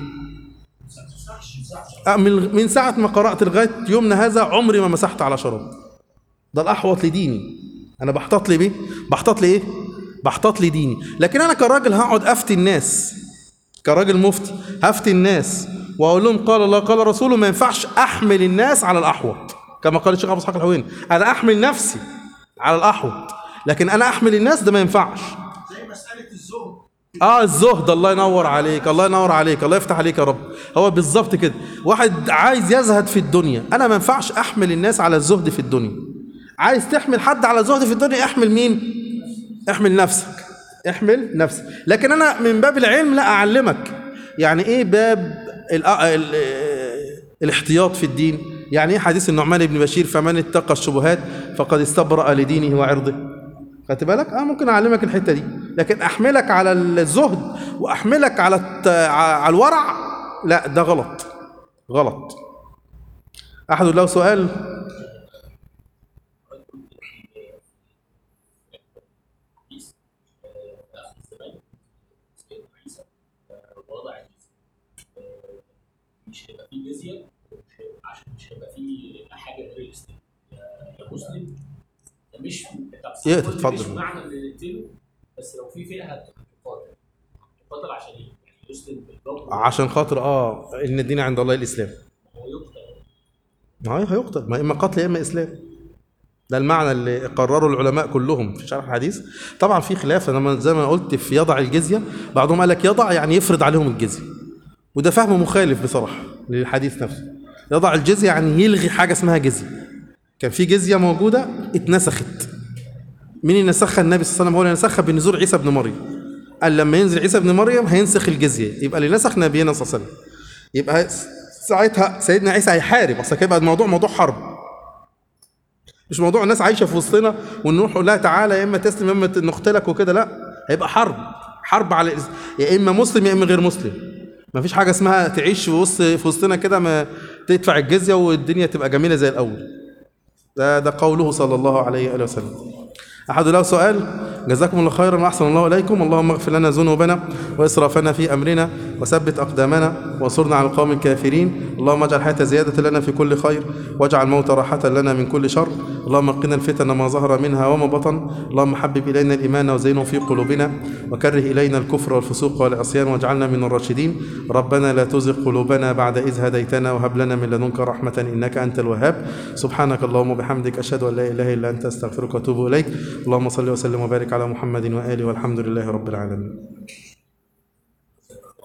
أعمل من ساعة ما قرأت لغاية يومنا هذا عمري ما مسحت على شراب ده الأحوط لديني أنا بحتاط لي بيه بحتاط لي إيه بحتاط لي ديني لكن أنا كراجل هقعد أفتي الناس كراجل مفتي هفتي الناس وأقول لهم قال الله قال رسوله ما ينفعش أحمل الناس على الأحوط كما قال الشيخ أبو إسحاق الحويني أنا أحمل نفسي على الأحوط لكن أنا أحمل الناس ده ما ينفعش زي مساله الزهد اه الزهد الله ينور عليك الله ينور عليك الله يفتح عليك يا رب هو بالظبط كده واحد عايز يزهد في الدنيا انا ما ينفعش احمل الناس على الزهد في الدنيا عايز تحمل حد على الزهد في الدنيا احمل مين احمل نفسك احمل نفسك لكن انا من باب العلم لا اعلمك يعني ايه باب ال ال الاحتياط في الدين يعني ايه حديث النعمان بن بشير فمن اتقى الشبهات فقد استبرأ لدينه وعرضه خدت بالك اه ممكن اعلمك الحته دي لكن احملك على الزهد واحملك على الت... على الورع لا ده غلط غلط احد له سؤال وضع مش هيبقى فيه جزيه مش هيبقى- عشان مش هيبقى فيه حاجه غير الاسلام يا- يا مسلم ده مش إيه، مش اتفضل. معنى ان نقتله بس لو في فئه هتقاتل هتقاتل عشان ايه؟ يعني يسلم بالجبر عشان خاطر اه ان الدين عند الله الاسلام هو يقتل ما هو هيقتل ما اما قتل يا اما اسلام ده المعنى اللي قرره العلماء كلهم في شرح الحديث طبعا في خلاف انا زي ما قلت في يضع الجزيه بعضهم قال لك يضع يعني يفرض عليهم الجزيه وده فهم مخالف بصراحه للحديث نفسه يضع الجزيه يعني يلغي حاجه اسمها جزيه كان في جزيه موجوده اتنسخت مين اللي نسخها النبي صلى الله عليه وسلم هو اللي نسخها بنزول عيسى ابن مريم قال لما ينزل عيسى ابن مريم هينسخ الجزيه يبقى اللي نسخ نبينا صلى الله عليه وسلم يبقى ساعتها سيدنا عيسى هيحارب اصل كده يبقى الموضوع موضوع حرب مش موضوع الناس عايشه في وسطنا ونروح نقول لها تعالى يا اما تسلم يا اما نقتلك وكده لا هيبقى حرب حرب على الإس- يا اما مسلم يا اما غير مسلم ما فيش حاجه اسمها تعيش في وسط في وسطنا كده ما تدفع الجزيه والدنيا تبقى جميله زي الاول ده ده قوله صلى الله عليه واله وسلم احد له سؤال جزاكم الله خيرا واحسن الله اليكم اللهم اغفر لنا ذنوبنا واسرافنا في امرنا وثبت اقدامنا وانصرنا على القوم الكافرين اللهم اجعل الحياه زياده لنا في كل خير واجعل الموت راحه لنا من كل شر اللهم قنا الفتن ما ظهر منها وما بطن اللهم حبب الينا الايمان وزينه في قلوبنا وكره الينا الكفر والفسوق والعصيان واجعلنا من الراشدين ربنا لا تزغ قلوبنا بعد اذ هديتنا وهب لنا من لدنك رحمه انك انت الوهاب سبحانك اللهم وبحمدك اشهد ان لا اله الا انت استغفرك واتوب اليك اللهم صل وسلم وبارك على محمد واله والحمد لله رب العالمين